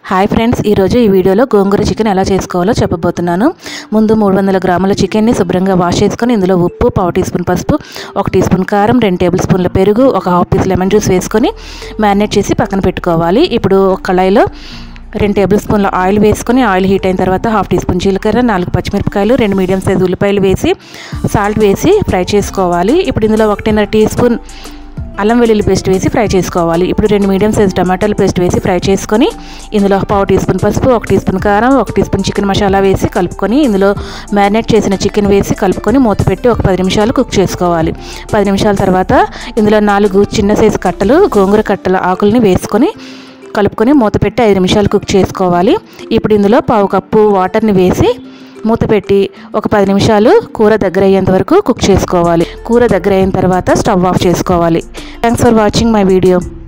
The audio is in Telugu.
హాయ్ ఫ్రెండ్స్ ఈరోజు ఈ వీడియోలో గోంగూర చికెన్ ఎలా చేసుకోవాలో చెప్పబోతున్నాను ముందు మూడు వందల గ్రాముల చికెన్ని శుభ్రంగా వాష్ చేసుకొని ఇందులో ఉప్పు పావు టీ స్పూన్ పసుపు ఒక టీ స్పూన్ కారం రెండు టేబుల్ స్పూన్ల పెరుగు ఒక హాఫ్ పీస్ లెమన్ జ్యూస్ వేసుకొని మ్యారినేట్ చేసి పక్కన పెట్టుకోవాలి ఇప్పుడు ఒక కళాయిలో రెండు టేబుల్ స్పూన్ల ఆయిల్ వేసుకొని ఆయిల్ హీట్ అయిన తర్వాత హాఫ్ టీ స్పూన్ జీలకర్ర నాలుగు పచ్చిమిరపకాయలు రెండు మీడియం సైజు ఉల్లిపాయలు వేసి సాల్ట్ వేసి ఫ్రై చేసుకోవాలి ఇప్పుడు ఇందులో ఒకటిన్నర టీ స్పూన్ అల్లం వెల్లుల్లి పేస్ట్ వేసి ఫ్రై చేసుకోవాలి ఇప్పుడు రెండు మీడియం సైజ్ టమాటాల పేస్ట్ వేసి ఫ్రై చేసుకొని ఇందులో పావు టీ స్పూన్ పసుపు ఒక టీ స్పూన్ కారం ఒక టీ స్పూన్ చికెన్ మసాలా వేసి కలుపుకొని ఇందులో మ్యారినేట్ చేసిన చికెన్ వేసి కలుపుకొని మూత పెట్టి ఒక పది నిమిషాలు కుక్ చేసుకోవాలి పది నిమిషాల తర్వాత ఇందులో నాలుగు చిన్న సైజు కట్టలు గోంగూర కట్టల ఆకుల్ని వేసుకొని కలుపుకొని మూత పెట్టి ఐదు నిమిషాలు కుక్ చేసుకోవాలి ఇప్పుడు ఇందులో పావు కప్పు వాటర్ని వేసి మూత పెట్టి ఒక పది నిమిషాలు కూర దగ్గర అయ్యేంత వరకు కుక్ చేసుకోవాలి కూర దగ్గర అయిన తర్వాత స్టవ్ ఆఫ్ చేసుకోవాలి thanks for watching my video